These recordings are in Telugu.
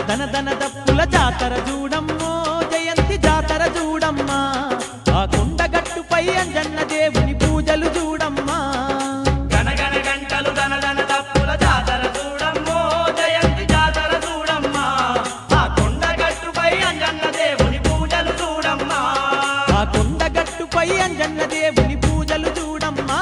ధన ధన దప్పుల జాతర చూడమ్మో జయంతి జాతర చూడమ్మా ఆ కొండ గట్టుపై అంజన్న దేవుని పూజలు చూడమ్మా గనగన గంటలు దనదన దప్పుల జాతర చూడమ్మో జయంతి జాతర చూడమ్మా ఆ కొండ గట్టుపై అంజన్న దేవుని పూజలు చూడమ్మా ఆ కొండ గట్టుపై అంజన్న దేవుని పూజలు చూడమ్మా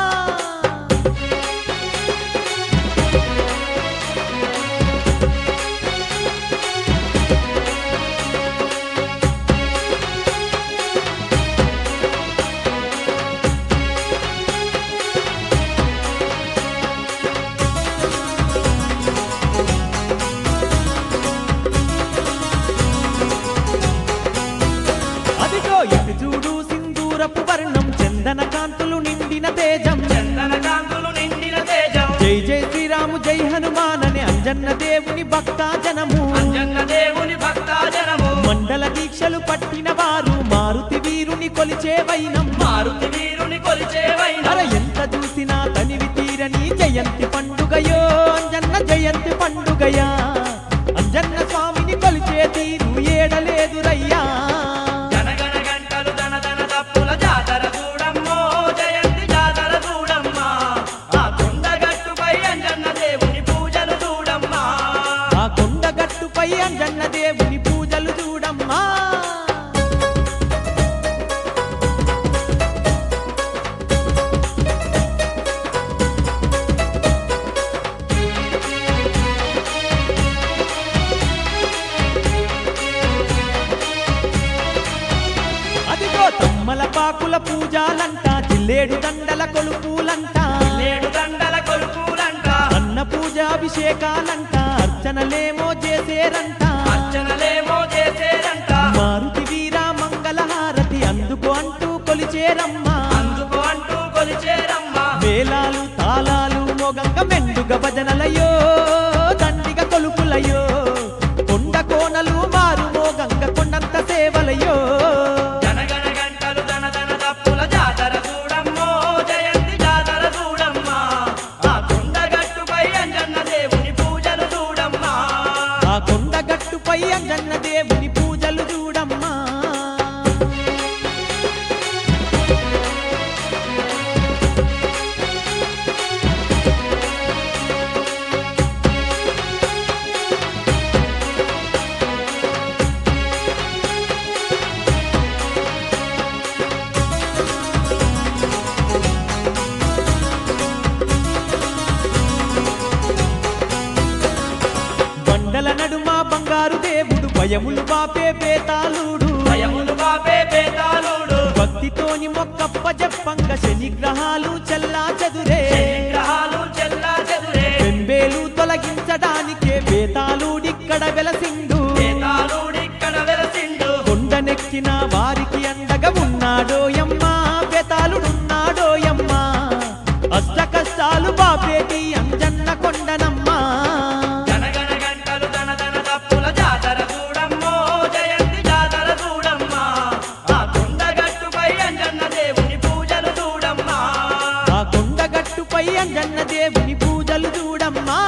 అదిగో ఎటు చూడు సింధూరపు వర్ణం చందన కాంతులు నిండిన తేజం చందన కాంతులు నిండిన తేజం జై జై శ్రీరాము జై హనుమానని అంజన్న దేవుని భక్తాజనము అంజన్న దేవుని భక్తాజనము మండల దీక్షలు పట్టిన వారు మారుతి వీరుని కొలిచే వైనం మారుతి వీరుని కొలిచేవైన అర ఎంత చూసినా తనివి తీరని జయంతి పండుగయో అంజన్న జయంతి పండుగయా అంజన్న స్వామిని కొలిచే తీరు ఏడలేదురయ్యా గనగన గంటలు దనదన దప్పుల జాతర చూడమ్మో జయంతి జాతర చూడమ్మా ఆ కొండ గట్టుపై అంజన్న దేవుని పూజలు చూడమ్మా ఆ కొండ గట్టుపై అంజన్న దేవుని పూజలు చూడమ్మా అదిగో తమ్మల పాకుల పూజాలంట జిల్లేడు దండల కొలుపులంట లేడు దండల కొలుపులంట అన్న పూజాభిషేకాలంట అర్చనలేమో చేసేరంట అర్చనలేమో చేసేరంట మారుతి వీర మంగళహారతి అందుకు అంటూ కొలిచేరమ్మా అందుకు అంటూ కొలిచేరమ్మా వేలాలు తాళాలు మొగంగ మెండుగ భజనలయో దండిగ కొలుపులయో కొండ కోనలు మారు మోగంగ కొండంత సేవలయో గనగన గంటలు దనదన దప్పుల జాతర చూడమ్మో జయంతి జాతర చూడమ్మా ఆ కొండ గట్టుపై అంజన్న దేవుని పూజలు చూడమ్మా ఆ కొండ గట్టుపై అంజన్న దేవుని పూజలు చూడమ్మా బండల నడుమ బంగారు దేవుడు భయములు బాపే పేతాళుడు భయములు బాపే పేతాళుడు భక్తితోని మొక్కప్ప చెప్పంగ శని గ్రహాలు చెల్లా చదురే గ్రహాలు చెల్లా చెదురే పెంబేలు తొలగించడానికే బేతాళుడిక్కడ వెలసిండు పేతాళుడిక్కడ వెలసిండు కొండనెక్కిన వారికి అండగా ఉన్నాడోయమ్మా బేతాళుడున్నాడోయమ్మా అష్ట కష్టాలు బాపేటి అంజన్న కొండనమ్మా గనగన గంటలు దనదన దప్పుల జాతర చూడమ్మో జయంతి జాతర చూడమ్మా ఆ కొండ గట్టుపై అంజన్న దేవుని పూజలు చూడమ్మా ఆ కొండ గట్టుపై అంజన్న దేవుని పూజలు చూడమ్మా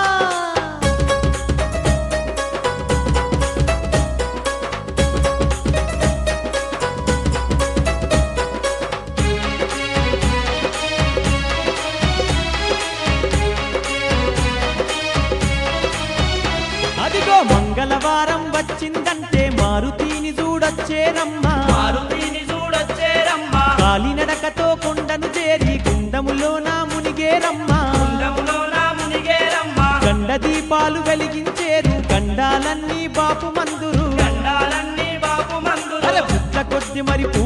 అదిగో మంగళవారం వచ్చిందంటే మారుతీని చూడొచ్చేరమ్మా మారుతిని చూడొచ్చేరమ్మా కాలినడకతో కొండను చేరి గుండములోన మునిగేరమ్మా కుండములో నా మునిగేరమ్మా గండ దీపాలు వెలిగించేరు గండాలన్నీ బాపు మందురు గండాలన్నీ బాపు మందులు అరే పుట్ల కొద్ది మరి